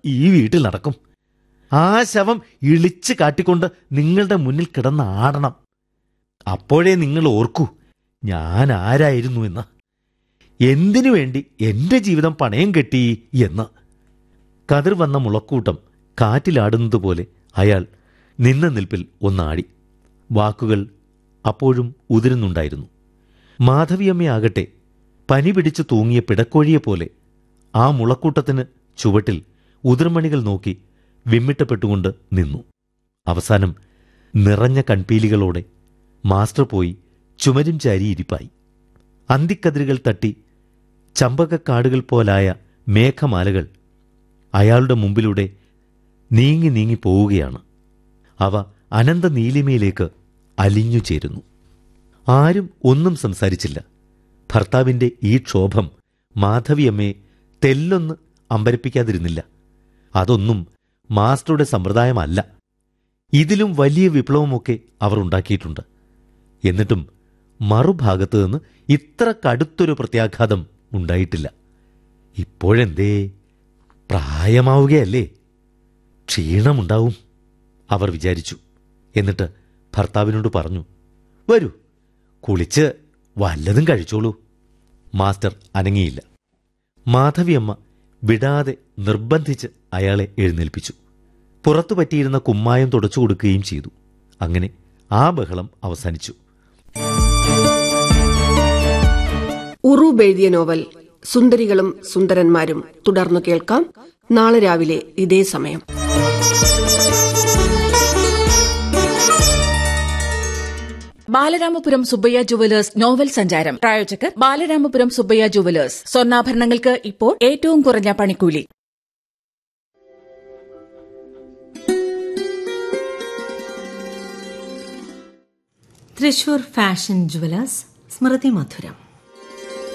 ഈ വീട്ടിൽ നടക്കും ആ ശവം ഇളിച്ച് കാട്ടിക്കൊണ്ട് നിങ്ങളുടെ മുന്നിൽ കിടന്ന് ആടണം അപ്പോഴേ നിങ്ങൾ ഓർക്കൂ ഞാൻ ആരായിരുന്നു എന്ന് എന്തിനു വേണ്ടി എന്റെ ജീവിതം പണയം കെട്ടി എന്ന് കതിർ വന്ന മുളക്കൂട്ടം കാറ്റിലാടുന്നത് പോലെ അയാൾ നിന്ന നിൽപ്പിൽ ഒന്നാടി വാക്കുകൾ അപ്പോഴും ഉതിരുന്നുണ്ടായിരുന്നു മാധവിയമ്മയാകട്ടെ പനി പിടിച്ചു തൂങ്ങിയ പിടക്കോഴിയെപ്പോലെ ആ മുളക്കൂട്ടത്തിന് ചുവട്ടിൽ ഉതിർമണികൾ നോക്കി വിമ്മിട്ടപ്പെട്ടുകൊണ്ട് നിന്നു അവസാനം നിറഞ്ഞ കൺപീലികളോടെ മാസ്റ്റർ പോയി ചുമരും ചാരി ഇരിപ്പായി അന്തിക്കതിരുകൾ തട്ടി ചമ്പകക്കാടുകൾ പോലായ മേഘമാലകൾ അയാളുടെ മുമ്പിലൂടെ നീങ്ങി നീങ്ങി പോവുകയാണ് അവ അനന്ത നീലിമയിലേക്ക് അലിഞ്ഞു ചേരുന്നു ആരും ഒന്നും സംസാരിച്ചില്ല ഭർത്താവിന്റെ ഈ ക്ഷോഭം മാധവിയമ്മയെ തെല്ലൊന്ന് അമ്പരപ്പിക്കാതിരുന്നില്ല അതൊന്നും മാസ്റ്ററുടെ സമ്പ്രദായമല്ല ഇതിലും വലിയ വിപ്ലവമൊക്കെ അവർ ഉണ്ടാക്കിയിട്ടുണ്ട് എന്നിട്ടും മറുഭാഗത്ത് നിന്ന് ഇത്ര കടുത്തൊരു പ്രത്യാഘാതം ഉണ്ടായിട്ടില്ല ഇപ്പോഴെന്തേ പ്രായമാവുകയല്ലേ ക്ഷീണമുണ്ടാവും അവർ വിചാരിച്ചു എന്നിട്ട് ഭർത്താവിനോട് പറഞ്ഞു വരൂ കുളിച്ച് വല്ലതും കഴിച്ചോളൂ മാസ്റ്റർ അനങ്ങിയില്ല മാധവിയമ്മ വിടാതെ നിർബന്ധിച്ച് അയാളെ എഴുന്നേൽപ്പിച്ചു പുറത്തു പറ്റിയിരുന്ന കുമ്മായം തുടച്ചു കൊടുക്കുകയും ചെയ്തു അങ്ങനെ ആ ബഹളം അവസാനിച്ചു ഉറൂബ് എഴുതിയ നോവൽ സുന്ദരികളും സുന്ദരന്മാരും തുടർന്നു കേൾക്കാം നാളെ രാവിലെ ഇതേ സമയം ബാലരാമപുരം സുബ്ബയ്യ ജുവലേഴ്സ് നോവൽ സഞ്ചാരം പ്രായോജകർ ബാലരാമപുരം സുബ്ബയ്യ ജുവലേഴ്സ് സ്വർണ്ണാഭരണങ്ങൾക്ക് ഇപ്പോൾ ഏറ്റവും കുറഞ്ഞ പണിക്കൂലി തൃശൂർ ഫാഷൻ ജുവലേഴ്സ് സ്മൃതി മധുരം